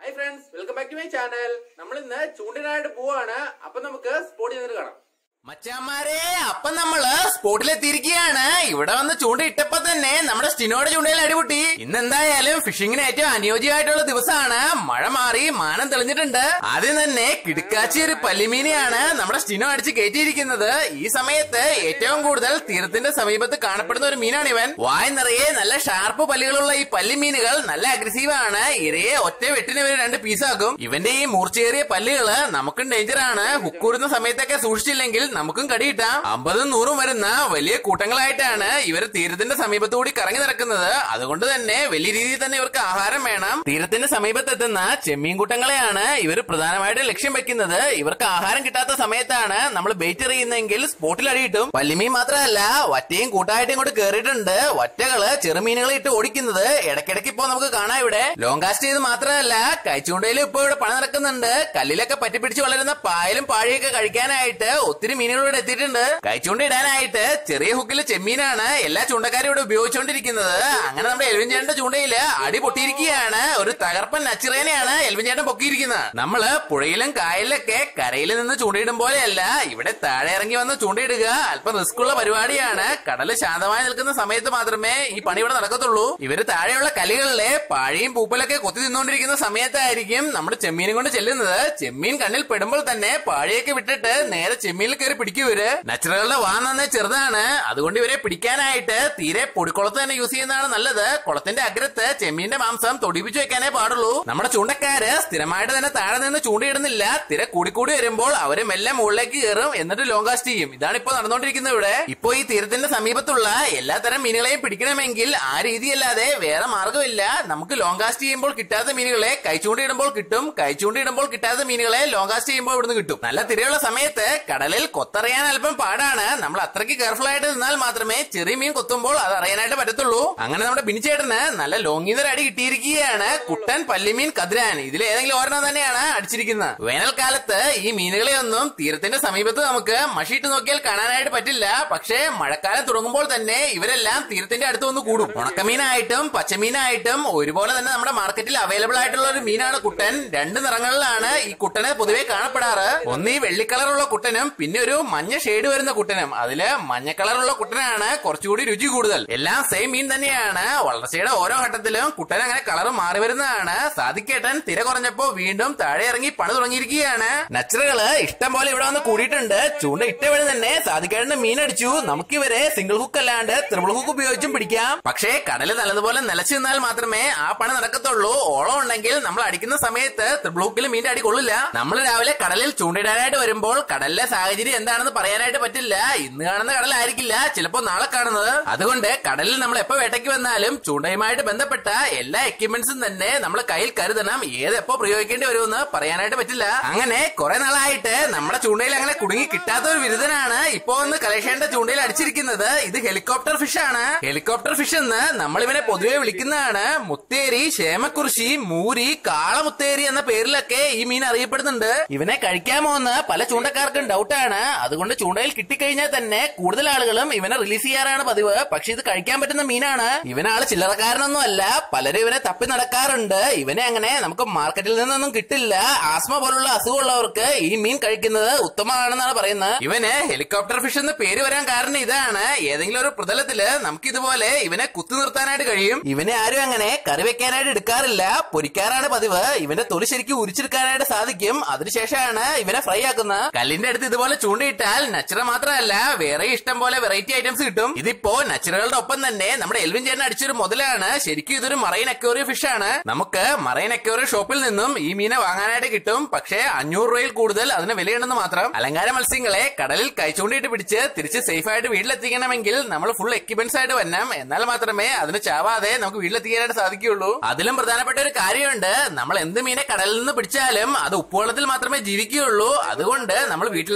hi friends welcome back to my channel നമ്മൾ ഇന്ന് ചൂണ്ടിനായിട്ട് പോവാണ് അപ്പൊ നമുക്ക് സ്പോട്ടിൽ നിന്ന് കാണാം മച്ചാന്മാരെ അപ്പൊ നമ്മള് സ്പോട്ടിലെത്തിയിരിക്കുകയാണ് ഇവിടെ വന്ന് ചൂണ്ടയിട്ടപ്പോ തന്നെ നമ്മുടെ സ്റ്റിനോടെ ചൂണ്ടയിൽ അടിപൊട്ടി ഇന്ന് എന്തായാലും ഫിഷിങ്ങിന് ഏറ്റവും അനുയോജ്യമായിട്ടുള്ള ദിവസമാണ് മഴ മാറി മാനം തെളിഞ്ഞിട്ടുണ്ട് ആദ്യം തന്നെ കിടുക്കാച്ചി ഒരു പല്ലിമീനെയാണ് നമ്മുടെ സ്റ്റിനോ അടിച്ച് കയറ്റിയിരിക്കുന്നത് ഈ സമയത്ത് ഏറ്റവും കൂടുതൽ തീരത്തിന്റെ സമീപത്ത് കാണപ്പെടുന്ന ഒരു മീനാണ് ഇവൻ വായ നിറയെ നല്ല ഷാർപ്പ് പല്ലുകളുള്ള ഈ പല്ലിമീനുകൾ നല്ല അഗ്രസീവ് ആണ് ഇരയെ ഒറ്റ വെട്ടിന് ഇവര് രണ്ട് പീസാക്കും ഇവന്റെ ഈ മൂർച്ചയേറിയ പല്ലുകള് നമുക്കും ഡേഞ്ചർ ആണ് ഹുക്കൂടുന്ന സമയത്തൊക്കെ സൂക്ഷിച്ചില്ലെങ്കിൽ നമുക്കും കടിയിട്ടാം അമ്പതും നൂറും വരുന്ന വലിയ കൂട്ടങ്ങളായിട്ടാണ് ഇവർ തീരത്തിന്റെ സമീപത്തുകൂടി കറങ്ങി നടക്കുന്നത് അതുകൊണ്ട് തന്നെ വലിയ രീതിയിൽ തന്നെ ഇവർക്ക് ആഹാരം വേണം തീരത്തിന്റെ സമീപത്തെത്തുന്ന ചെമ്മീൻ കൂട്ടങ്ങളെയാണ് ഇവർ പ്രധാനമായിട്ട് ലക്ഷ്യം വെക്കുന്നത് ഇവർക്ക് ആഹാരം കിട്ടാത്ത സമയത്താണ് നമ്മൾ ബെയ്റ്റ് എറിയുന്നെങ്കിൽ സ്പോട്ടിൽ അടിയിട്ടും പല്ലിമീൻ മാത്രമല്ല വറ്റയും കൂട്ടായിട്ട് ഇങ്ങോട്ട് കേറിയിട്ടുണ്ട് വറ്റകള് ചെറുമീനുകളെ ഇട്ട് ഓടിക്കുന്നത് ഇടയ്ക്കിടയ്ക്ക് ഇപ്പോ നമുക്ക് കാണാം ഇവിടെ ലോങ് കാസ്റ്റ് ചെയ്ത് മാത്രമല്ല കൈച്ചൂണ്ടയിലും ഇപ്പൊ ഇവിടെ പണി നടക്കുന്നുണ്ട് കല്ലിലൊക്കെ പറ്റിപ്പിടിച്ച് വളരുന്ന പായലും പാഴയൊക്കെ കഴിക്കാനായിട്ട് ഒത്തിരി മീനുകൾ ഇവിടെ എത്തിയിട്ടുണ്ട് കൈച്ചൂണ്ട ഇടാനായിട്ട് ചെറിയ ഹുക്കിലെ ചെമ്മീനാണ് എല്ലാ ചൂണ്ടക്കാരും ഇവിടെ ഉപയോഗിച്ചുകൊണ്ടിരിക്കുന്നത് അങ്ങനെ നമ്മുടെ എൽവിൻ ചേട്ടന്റെ ചൂണ്ടയില് അടി പൊട്ടിയിരിക്കുകയാണ് ഒരു തകർപ്പൻ നച്ചിറേനെയാണ് എൽവിൻ ചേട്ടൻ പൊക്കിയിരിക്കുന്നത് നമ്മള് പുഴയിലും കായലിലൊക്കെ കരയിൽ നിന്ന് ചൂണ്ടയിടും പോലെയല്ല ഇവിടെ താഴെ ഇറങ്ങി വന്ന് ചൂണ്ടയിടുക അല്പം റിസ്ക് ഉള്ള പരിപാടിയാണ് കടല് ശാന്തമായി നിൽക്കുന്ന സമയത്ത് മാത്രമേ ഈ പണി ഇവിടെ നടക്കത്തുള്ളൂ ഇവര് താഴെയുള്ള കലികളിലെ പാഴയും പൂപ്പലൊക്കെ കൊത്തി തിന്നുകൊണ്ടിരിക്കുന്ന സമയത്തായിരിക്കും നമ്മുടെ ചെമ്മീനും കൊണ്ട് ചെല്ലുന്നത് ചെമ്മീൻ കണ്ണിൽ പെടുമ്പോൾ തന്നെ പാഴയൊക്കെ വിട്ടിട്ട് നേരെ ചെമ്മീനിൽ കയറി പിടിക്കും ഇവര് നച്ചുറകളുടെ വാ നന്നേ ചെറുതാണ് അതുകൊണ്ട് ഇവരെ പിടിക്കാനായിട്ട് തീരെ പൊടിക്കുളത്ത് തന്നെ യൂസ് ചെയ്യുന്നതാണ് നല്ലത് കുളത്തിന്റെ അഗ്രത്ത് ചെമ്മീന്റെ മാംസം തൊടിപ്പിച്ചു വെക്കാനേ പാടുള്ളൂ നമ്മുടെ ചൂണ്ടക്കാര് സ്ഥിരമായിട്ട് തന്നെ താഴെ നിന്ന് ചൂണ്ടയിടുന്നില്ല തിര കൂടിക്കൂടി വരുമ്പോൾ അവര് മെല്ലെ മുകളിലേക്ക് കയറും എന്നിട്ട് ലോങ് കാസ്റ്റ് ചെയ്യും ഇതാണ് ഇപ്പോ നടന്നുകൊണ്ടിരിക്കുന്നത് ഇവിടെ ഇപ്പോ ഈ തീരത്തിന്റെ സമീപത്തുള്ള എല്ലാത്തരം മീനുകളെയും പിടിക്കണമെങ്കിൽ ആ രീതിയല്ലാതെ വേറെ മാർഗമില്ല നമുക്ക് ലോങ് കാസ്റ്റ് ചെയ്യുമ്പോൾ കിട്ടാത്ത മീനുകളെ കൈച്ചൂണ്ടിയിടുമ്പോൾ കിട്ടും കൈച്ചൂണ്ടിയിടുമ്പോൾ കിട്ടാത്ത മീനുകളെ ലോങ് കാസ്റ്റ് ചെയ്യുമ്പോൾ ഇവിടുന്ന് കിട്ടും നല്ല തിരയുള്ള സമയത്ത് കടലിൽ കൊത്തറിയാൻ അല്പം പാടാണ് നമ്മൾ അത്രയ്ക്ക് കെയർഫുൾ ആയിട്ട് നിന്നാൽ മാത്രമേ ചെറിയ മീൻ കൊത്തുമ്പോൾ അത് അറിയാനായിട്ട് പറ്റത്തുള്ളൂ അങ്ങനെ നമ്മുടെ ബിനിച്ചേട്ടന് നല്ല ലോങ്ങിതര അടി കിട്ടിയിരിക്കുകയാണ് കുട്ടൻ പല്ലിമീൻ കതിരാൻ ഇതിൽ ഏതെങ്കിലും ഒരെണ്ണം തന്നെയാണ് അടിച്ചിരിക്കുന്നത് വേനൽക്കാലത്ത് ഈ മീനുകളെ ഒന്നും തീരത്തിന്റെ സമീപത്ത് നമുക്ക് മഷിയിട്ട് നോക്കിയാൽ കാണാനായിട്ട് പറ്റില്ല പക്ഷേ മഴക്കാലം തുടങ്ങുമ്പോൾ തന്നെ ഇവരെല്ലാം തീരത്തിന്റെ അടുത്ത് വന്ന് കൂടും ഉണക്കമീനായിട്ടും പച്ചമീനായിട്ടും ഒരുപോലെ തന്നെ നമ്മുടെ മാർക്കറ്റിൽ അവൈലബിൾ ആയിട്ടുള്ള ഒരു മീനാണ് കുട്ടൻ രണ്ട് നിറങ്ങളിലാണ് ഈ കുട്ടനെ പൊതുവെ കാണപ്പെടാറ് ഒന്ന് ഈ വെള്ളിക്കളറുള്ള കുട്ടനും പിന്നെ ഒരു മഞ്ഞ ഷെയ്ഡ് വരുന്ന കുട്ടനും അതില് മഞ്ഞ കളറുള്ള കുട്ടനാണ് കുറച്ചുകൂടി രുചി കൂടുതൽ എല്ലാം സെയിം മീൻ തന്നെയാണ് വളർച്ചയുടെ ഓരോ ഘട്ടത്തിലും കുട്ടൻ അങ്ങനെ കളർ മാറി വരുന്നതാണ് സാധിക്കേട്ടൻ തിര കുറഞ്ഞപ്പോ വീണ്ടും താഴെ ഇറങ്ങി പണി തുടങ്ങിയിരിക്കുകയാണ് നച്ചറുകള് ഇഷ്ടം പോലെ ഇവിടെ വന്ന് കൂടിയിട്ടുണ്ട് ചൂണ്ട ഇട്ട വഴി തന്നെ സാധിക്കേട്ടന് മീൻ അടിച്ചു നമുക്കിവരെ സിംഗിൾ ഹുക്ക് അല്ലാണ്ട് ത്രിബിൾ ഹുക്ക് ഉപയോഗിച്ചും പിടിക്കാം പക്ഷേ കടല് നല്ലതുപോലെ നിലച്ചു നിന്നാൽ മാത്രമേ ആ പണി നടക്കത്തുള്ളൂ ഓളം ഉണ്ടെങ്കിൽ നമ്മൾ അടിക്കുന്ന സമയത്ത് ത്രിബിൾ ഹുക്കിൽ മീൻ്റെ അടി കൊള്ളില്ല നമ്മൾ രാവിലെ കടലിൽ ചൂണ്ടിടാനായിട്ട് വരുമ്പോൾ കടലിലെ സാഹചര്യം എന്താണെന്ന് പറയാനായിട്ട് പറ്റില്ല ഇന്ന് കാണുന്ന കടലായിരിക്കില്ല ചിലപ്പോ നാളെ കാണുന്നത് അതുകൊണ്ട് കടലിൽ നമ്മൾ എപ്പോ വേട്ടയ്ക്ക് വന്നാലും ചൂണ്ടയുമായിട്ട് ബന്ധപ്പെട്ട എല്ലാ എക്യുപ്മെന്റ്സും തന്നെ നമ്മൾ കയ്യിൽ കരുതണം ഏത് എപ്പോ പ്രയോഗിക്കേണ്ടി വരുമെന്ന് പറയാനായിട്ട് പറ്റില്ല അങ്ങനെ കുറെ നാളായിട്ട് നമ്മുടെ ചൂണ്ടയിൽ അങ്ങനെ കുടുങ്ങി കിട്ടാത്ത ഒരു ബിരുദനാണ് ഇപ്പോ ഒന്ന് കലേഷേന്റെ ചൂണ്ടയിൽ അടിച്ചിരിക്കുന്നത് ഇത് ഹെലികോപ്റ്റർ ഫിഷ് ആണ് ഹെലികോപ്റ്റർ ഫിഷ് എന്ന് നമ്മൾ ഇവനെ പൊതുവെ വിളിക്കുന്നതാണ് മുത്തേരി ശേമക്കുറിശി മൂരി കാളമുത്തേരി എന്ന പേരിലൊക്കെ ഈ മീൻ അറിയപ്പെടുന്നുണ്ട് ഇവനെ കഴിക്കാമോ എന്ന് പല ചൂണ്ടക്കാർക്കും ഡൗട്ടാണ് അതുകൊണ്ട് ചൂണ്ടയിൽ കിട്ടിക്കഴിഞ്ഞാൽ തന്നെ കൂടുതൽ ആളുകളും ഇവനെ റിലീസ് ചെയ്യാറാണ് പതിവ് പക്ഷെ ഇത് കഴിക്കാൻ പറ്റുന്ന മീനാണ് ഇവനാള് ചില്ലറക്കാരനൊന്നും അല്ല പലരും ഇവനെ തപ്പി നടക്കാറുണ്ട് ഇവനെ അങ്ങനെ നമുക്ക് മാർക്കറ്റിൽ നിന്നൊന്നും കിട്ടില്ല ആസ്മ പോലുള്ള അസുഖമുള്ളവർക്ക് ഈ മീൻ കഴിക്കുന്നത് ഉത്തമമാണെന്നാണ് പറയുന്നത് ഇവന് ഹെലികോപ്റ്റർ ഫിഷ് എന്ന് പേര് വരാൻ കാരണം ഇതാണ് ഏതെങ്കിലും ഒരു പ്രതലത്തില് നമുക്ക് ഇതുപോലെ ഇവനെ കുത്തു നിർത്താനായിട്ട് കഴിയും ഇവനെ ആരും അങ്ങനെ കറി വെക്കാനായിട്ട് എടുക്കാറില്ല പൊരിക്കാറാണ് പതിവ് ഇവന്റെ തൊലി ശരിക്കും ഉരിച്ചെടുക്കാനായിട്ട് സാധിക്കും അതിനുശേഷമാണ് ഇവനെ ഫ്രൈ ആക്കുന്നത് കല്ലിന്റെ അടുത്ത് ഇതുപോലെ ചൂണ്ടിയിട്ടാൽ നച്ചുറ മാത്രമല്ല വേറെ ഇഷ്ടം പോലെ വെറൈറ്റി ഐറ്റംസ് കിട്ടും ഇതിപ്പോ നച്ചുറകളുടെ ഒപ്പം തന്നെ നമ്മുടെ എൽവിൻ ചേട്ടൻ അടിച്ചൊരു മുതലാണ് ശരിക്കും ഇതൊരു മറൈൻ അക്വേറിയ ഫിഷ് ആണ് നമുക്ക് മറൈൻ അക്വേറിയ ഷോപ്പിൽ നിന്നും ഈ മീനെ വാങ്ങാനായിട്ട് കിട്ടും പക്ഷേ അഞ്ഞൂറ് രൂപയിൽ കൂടുതൽ അതിന് വിലയുണ്ടെന്ന് മാത്രം അലങ്കാര മത്സ്യങ്ങളെ കടലിൽ കൈച്ചൂണ്ടിയിട്ട് പിടിച്ച് തിരിച്ച് സേഫ് ആയിട്ട് വീട്ടിലെത്തിക്കണമെങ്കിൽ നമ്മൾ ഫുൾ എക്യുപ്മെന്റ്സ് ആയിട്ട് വരണം എന്നാൽ മാത്രമേ അതിന് ചാവാതെ നമുക്ക് വീട്ടിലെത്തിക്കാനായിട്ട് സാധിക്കുകയുള്ളൂ അതിലും പ്രധാനപ്പെട്ട ഒരു കാര്യമുണ്ട് നമ്മൾ എന്ത് മീനെ കടലിൽ നിന്ന് പിടിച്ചാലും അത് ഉപ്പുവെള്ളത്തിൽ മാത്രമേ ജീവിക്കുകയുള്ളൂ അതുകൊണ്ട് നമ്മൾ വീട്ടിൽ നിന്ന് പുറപ്പെടുന്ന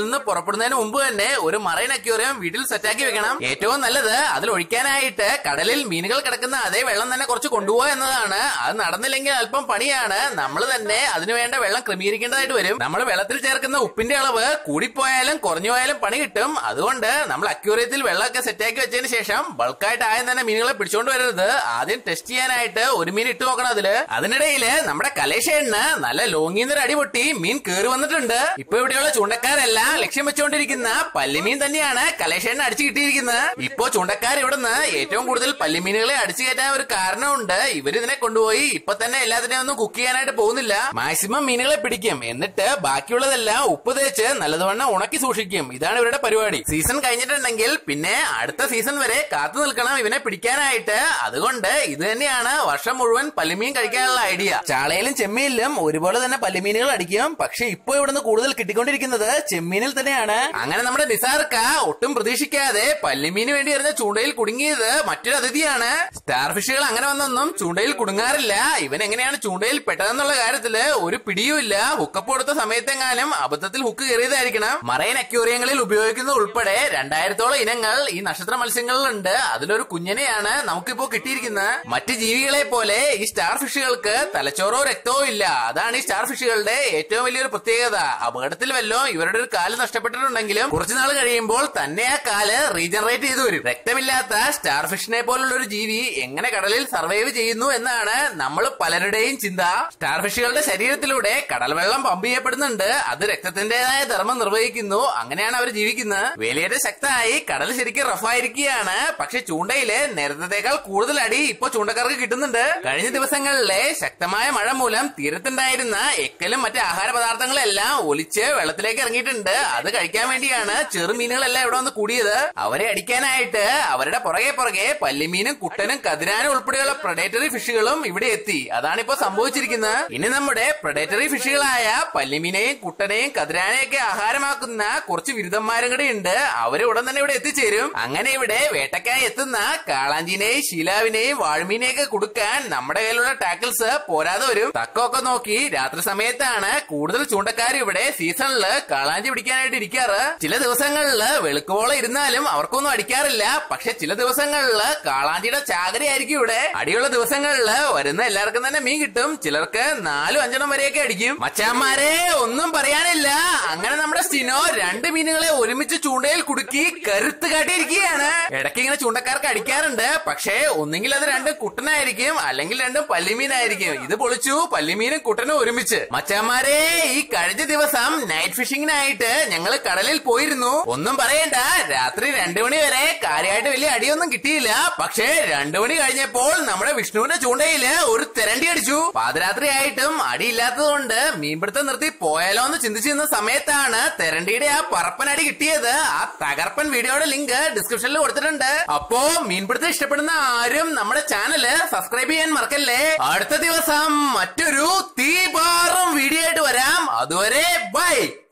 പുറപ്പെടുന്നതിന് മുമ്പ് തന്നെ ഒരു മറൈൻ അക്യൂറിയം വീട്ടിൽ സെറ്റാക്കി വെക്കണം ഏറ്റവും നല്ലത് അതിൽ ഒഴിക്കാനായിട്ട് കടലിൽ മീനുകൾ കിടക്കുന്ന അതേ വെള്ളം തന്നെ കുറച്ച് കൊണ്ടുപോകുക എന്നതാണ് അത് നടന്നില്ലെങ്കിൽ അല്പം പണിയാണ് നമ്മൾ തന്നെ അതിനു വേണ്ട വെള്ളം ക്രമീകരിക്കേണ്ടതായിട്ട് വരും നമ്മൾ വെള്ളത്തിൽ ചേർക്കുന്ന ഉപ്പിന്റെ അളവ് കൂടിപ്പോയാലും കുറഞ്ഞു പോയാലും പണി കിട്ടും അതുകൊണ്ട് നമ്മൾ അക്യൂറിയത്തിൽ വെള്ളമൊക്കെ സെറ്റാക്കി വെച്ചതിന് ശേഷം ബൾക്കായിട്ട് ആദ്യം തന്നെ മീനുകളെ പിടിച്ചോണ്ട് വരരുത് ആദ്യം ടെസ്റ്റ് ചെയ്യാനായിട്ട് ഒരു മീൻ ഇട്ട് നോക്കണം അതില് അതിനിടയില് നമ്മുടെ കലേഷേണ് നല്ല ലോങ്ങിന്നൊരു അടി പൊട്ടി മീൻ കേറി വന്നിട്ടുണ്ട് ഇപ്പൊ ഇവിടെയുള്ള ചൂണ്ടക്കാരെല്ലാം ലക്ഷ്യം വെച്ചുകൊണ്ടിരിക്കുന്ന പല്ലിമീൻ തന്നെയാണ് കലേഷേണ് അടിച്ചു കിട്ടിയിരിക്കുന്നത് ഇപ്പോ ചൂണ്ടക്കാർ ഇവിടുന്ന് ഏറ്റവും കൂടുതൽ പല്ലിമീനുകളെ അടിച്ചു കയറ്റാൻ ഒരു കാരണമുണ്ട് ഇവർ ഇതിനെ കൊണ്ടുപോയി ഇപ്പൊ തന്നെ എല്ലാത്തിനെയും ഒന്നും കുക്ക് ചെയ്യാനായിട്ട് പോകുന്നില്ല മാക്സിമം മീനുകളെ പിടിക്കും എന്നിട്ട് ബാക്കിയുള്ളതെല്ലാം ഉപ്പ് തേച്ച് നല്ലതുവണ്ണം ഉണക്കി സൂക്ഷിക്കും ഇതാണ് ഇവരുടെ പരിപാടി സീസൺ കഴിഞ്ഞിട്ടുണ്ടെങ്കിൽ പിന്നെ അടുത്ത സീസൺ വരെ കാത്തു നിൽക്കണം ഇവനെ പിടിക്കാനായിട്ട് അതുകൊണ്ട് ഇത് തന്നെയാണ് വർഷം മുഴുവൻ പല്ലിമീൻ കഴിക്കാനുള്ള ഐഡിയ ചാളയിലും ചെമ്മീനിലും ഒരുപോലെ തന്നെ പല്ലിമീനുകൾ അടിക്കും പക്ഷെ ഇപ്പൊ ഇവിടുന്ന് കൂടുതൽ കിട്ടിക്കൊണ്ടിരിക്കുന്നത് ചെമ്മീനിൽ തന്നെയാണ് അങ്ങനെ നമ്മുടെ നിസാർക്ക ഒട്ടും പ്രതീക്ഷിക്കാതെ പല്ലിമീന് വേണ്ടി വരുന്ന ചൂണ്ടയിൽ കുടുങ്ങിയത് മറ്റൊരു അതിഥിയാണ് സ്റ്റാർ ഫിഷുകൾ അങ്ങനെ വന്നൊന്നും ചൂണ്ടയിൽ കുടുങ്ങാറില്ല ഇവൻ എങ്ങനെയാണ് ചൂണ്ടയിൽ പെട്ടതെന്നുള്ള കാര്യത്തില് ഒരു പിടിയുമില്ല ഹുക്കപ്പ് കൊടുത്ത സമയത്തെങ്ങാനും അബദ്ധത്തിൽ ഹുക്ക് കയറിയതായിരിക്കണം മറൈൻ അക്യൂറിയങ്ങളിൽ ഉപയോഗിക്കുന്നത് ഉൾപ്പെടെ രണ്ടായിരത്തോളം ഇനങ്ങൾ ഈ നക്ഷത്ര മത്സ്യങ്ങളിലുണ്ട് അതിലൊരു കുഞ്ഞനെയാണ് നമുക്കിപ്പോ കിട്ടിയിരിക്കുന്നത് മറ്റ് ജീവികളെ പോലെ ഈ സ്റ്റാർ ഫിഷുകൾക്ക് തലച്ചോറോ രക്തമോ ഇല്ല അതാണ് ഈ സ്റ്റാർ ഫിഷുകളുടെ ഏറ്റവും വലിയൊരു പ്രത്യേകത അപകടത്തിൽ വല്ലോ ഇവരുടെ ഒരു കാല് നഷ്ടപ്പെട്ടിട്ടുണ്ടെങ്കിലും കുറച്ചു നാൾ കഴിയുമ്പോൾ തന്നെ ആ കാല് റീജനറേറ്റ് ചെയ്തു വരും രക്തമില്ലാത്ത സ്റ്റാർ ഫിഷിനെ പോലുള്ള ഒരു ജീവി എങ്ങനെ കടലിൽ സർവൈവ് ചെയ്യുന്നു എന്നാണ് നമ്മൾ പലരുടെയും ചിന്ത സ്റ്റാർ ഫിഷുകളുടെ ശരീരത്തിലൂടെ കടൽ വെള്ളം പമ്പ് ചെയ്യപ്പെടുന്നുണ്ട് അത് രക്തത്തിന്റേതായ ധർമ്മം നിർവഹിക്കുന്നു അങ്ങനെയാണ് അവർ ജീവിക്കുന്നത് വേലിയേറ്റ ശക്തമായി കടൽ ശരിക്കും റഫായിരിക്കുകയാണ് പക്ഷെ ചൂണ്ടയില് നേരത്തേക്കാൾ കൂടുതൽ അടി ഇപ്പൊ ചൂണ്ടക്കാർക്ക് കിട്ടുന്നുണ്ട് കഴിഞ്ഞ ദിവസങ്ങളിലെ ശക്തമായ മഴ മൂലം തീരത്തുണ്ടായിരുന്ന എക്കലും മറ്റ് ആഹാര പദാർത്ഥങ്ങളും എല്ലാം ഒലിച്ച് വെള്ളത്തിലേക്ക് ഇറങ്ങിയിട്ടുണ്ട് അത് കഴിക്കാൻ വേണ്ടിയാണ് ചെറുമീനുകളെല്ലാം ഇവിടെ വന്ന് കൂടിയത് അവരെ അടിക്കാനായിട്ട് അവരുടെ പുറകെ പുറകെ പല്ലിമീനും കുട്ടനും കതിരാനും ഉൾപ്പെടെയുള്ള പ്രൊഡേറ്ററി ഫിഷുകളും ഇവിടെ എത്തി അതാണ് ഇപ്പൊ സംഭവിച്ചിരിക്കുന്നത് ഇനി നമ്മുടെ പ്രൊഡേറ്ററി ഫിഷുകളായ പല്ലിമീനെയും കുട്ടനെയും കതിരാനെയും ഒക്കെ ആഹാരമാക്കുന്ന കുറച്ച് ബിരുദന്മാരും കൂടെ ഉണ്ട് അവര് ഉടൻ തന്നെ ഇവിടെ എത്തിച്ചേരും അങ്ങനെ ഇവിടെ വേട്ടക്കായി എത്തുന്ന കാളാഞ്ചിനെയും ശീലാവിനെയും വാഴ്മീനെയൊക്കെ കൊടുക്കാൻ നമ്മുടെ കയ്യിലുള്ള ടാക്കിൾസ് പോരാതെ വരും തക്കമൊക്കെ നോക്കി രാത്രി സമയത്താണ് കൂടുതൽ ചൂണ്ടക്കാർ ഇവിടെ സീസണില് കാളാഞ്ചി പിടിക്കാനായിട്ട് ഇരിക്കാറ് ചില ദിവസങ്ങളില് വെളുക്കുവോളം ഇരുന്നാലും അവർക്കൊന്നും അടിക്കാറില്ല പക്ഷെ ചില ദിവസങ്ങളില് കാളാഞ്ചിയുടെ ചാകരയായിരിക്കും ഇവിടെ അടിയുള്ള ദിവസങ്ങളില് വരുന്ന എല്ലാവർക്കും തന്നെ മീൻ കിട്ടും ചിലർക്ക് നാലും അഞ്ചെണ്ണം വരെയൊക്കെ അടിക്കും മച്ചാന്മാരെ ഒന്നും പറയാനില്ല അങ്ങനെ നമ്മുടെ സ്റ്റിനോ രണ്ട് മീനുകളെ ഒരുമിച്ച് ചൂണ്ടയിൽ കുടുക്കി കരുത്ത് കാട്ടിയിരിക്കുകയാണ് ഇടയ്ക്ക് ഇങ്ങനെ ചൂണ്ടക്കാർക്ക് അടിക്കാറുണ്ട് പക്ഷേ ഒന്നെങ്കിൽ അത് രണ്ടും കുട്ടനായിരിക്കും അല്ലെങ്കിൽ രണ്ടും പല്ലിമീനായിരിക്കും ഇത് പൊളിച്ചു പല്ലിമീനും കുട്ടനും ഒരുമിച്ച് മച്ചാന്മാരെ ഈ കഴിഞ്ഞ ദിവസം നൈറ്റ് ഫിഷിങ്ങിനായിട്ട് ഞങ്ങൾ കടലിൽ പോയിരുന്നു ഒന്നും പറയണ്ട രാത്രി രണ്ടു മണി വരെ കാര്യമായിട്ട് വലിയ അടിയൊന്നും കിട്ടിയില്ല പക്ഷേ രണ്ടു മണി കഴിഞ്ഞപ്പോൾ നമ്മുടെ വിഷ്ണുവിന്റെ ചൂണ്ടയില് ഒരു തെരണ്ടി അടിച്ചു പാതിരാത്രി ആയിട്ടും അടിയില്ലാത്തത് കൊണ്ട് മീൻപിടുത്തം നിർത്തി പോയാലോ എന്ന് ചിന്തിച്ചിരുന്ന സമയത്താണ് തെരണ്ടിയുടെ ആ പറപ്പനടി കിട്ടിയത് ആ തകർപ്പൻ വീഡിയോയുടെ ലിങ്ക് ഡിസ്ക്രിപ്ഷനിൽ കൊടുത്തിട്ടുണ്ട് അപ്പോ മീൻപിടുത്തം ഇഷ്ടപ്പെടുന്ന ആരും നമ്മുടെ ചാനല് സബ്സ്ക്രൈബ് ചെയ്യാൻ മറക്കല്ലേ അടുത്ത ദിവസം മറ്റൊരു തീപാറും വീഡിയോ ആയിട്ട് വരാം അതുവരെ ബൈ